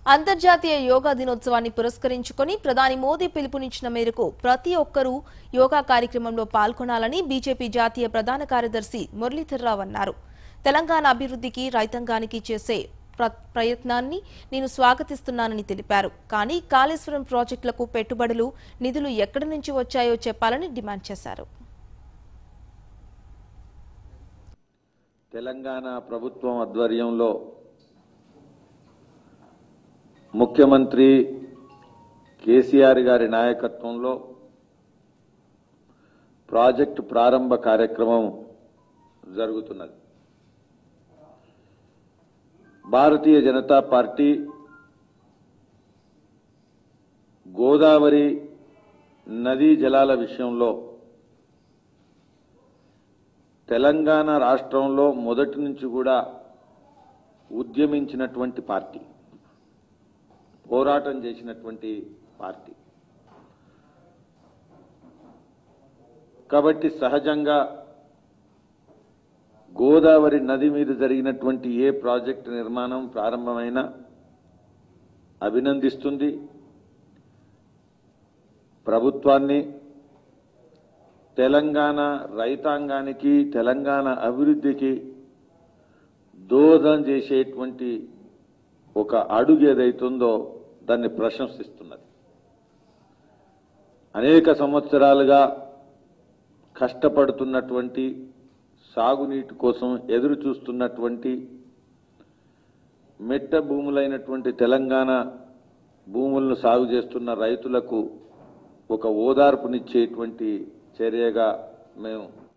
అంతర్జాతీయ యోగా దినోత్సవాన్ని పురస్కరించుకొని ప్రధాని మోదీ పిలుపునిచ్చిన మేరకు ప్రతి ఒక్కరూ యోగా కార్యక్రమంలో పాల్గొనాలని బీజేపీ జాతీయ ప్రధాన కార్యదర్శి మురళీధర్రావు అన్నారు తెలంగాణ అభివృద్ధికి రైతాంగానికి చేసే ప్ర- ప్రయత్నాన్ని నేను స్వాగతిస్తున్నానని తెలిపారు కానీ కాళేశ్వరం ప్రాజెక్టులకు పెట్టుబడులు నిధులు ఎక్కడి నుంచి వచ్చాయో చెప్పాలని డిమాండ్ చేశారు తెలంగాణ ప్రభుత్వం ఆధ్వర్యంలో ముఖ్యమంత్రి కేసీఆర్ గారి నాయకత్వంలో ప్రాజెక్టు ప్రారంభ కార్యక్రమం జరుగుతున్నది భారతీయ జనతా పార్టీ గోదావరి నదీ జలాల విషయంలో తెలంగాణ రాష్ట్రంలో మొదటి నుంచి కూడా ఉద్యమించినటువంటి పార్టీ పోరాటం చేసినటువంటి పార్టీ కాబట్టి సహజంగా గోదావరి నది మీద జరిగినటువంటి ఏ ప్రాజెక్టు నిర్మాణం ప్రారంభమైనా అభినందిస్తుంది ప్రభుత్వాన్ని తెలంగాణ రైతాంగానికి తెలంగాణ అభివృద్ధికి దోహదం చేసేటువంటి ఒక అడుగు ఏదైతుందో దాన్ని ప్రశంసిస్తున్నది అనేక సంవత్సరాలుగా కష్టపడుతున్నటువంటి సాగునీటి కోసం ఎదురు చూస్తున్నటువంటి మెట్ట భూములైనటువంటి తెలంగాణ భూములను సాగు చేస్తున్న రైతులకు ఒక ఓదార్పునిచ్చేటువంటి చర్యగా మేము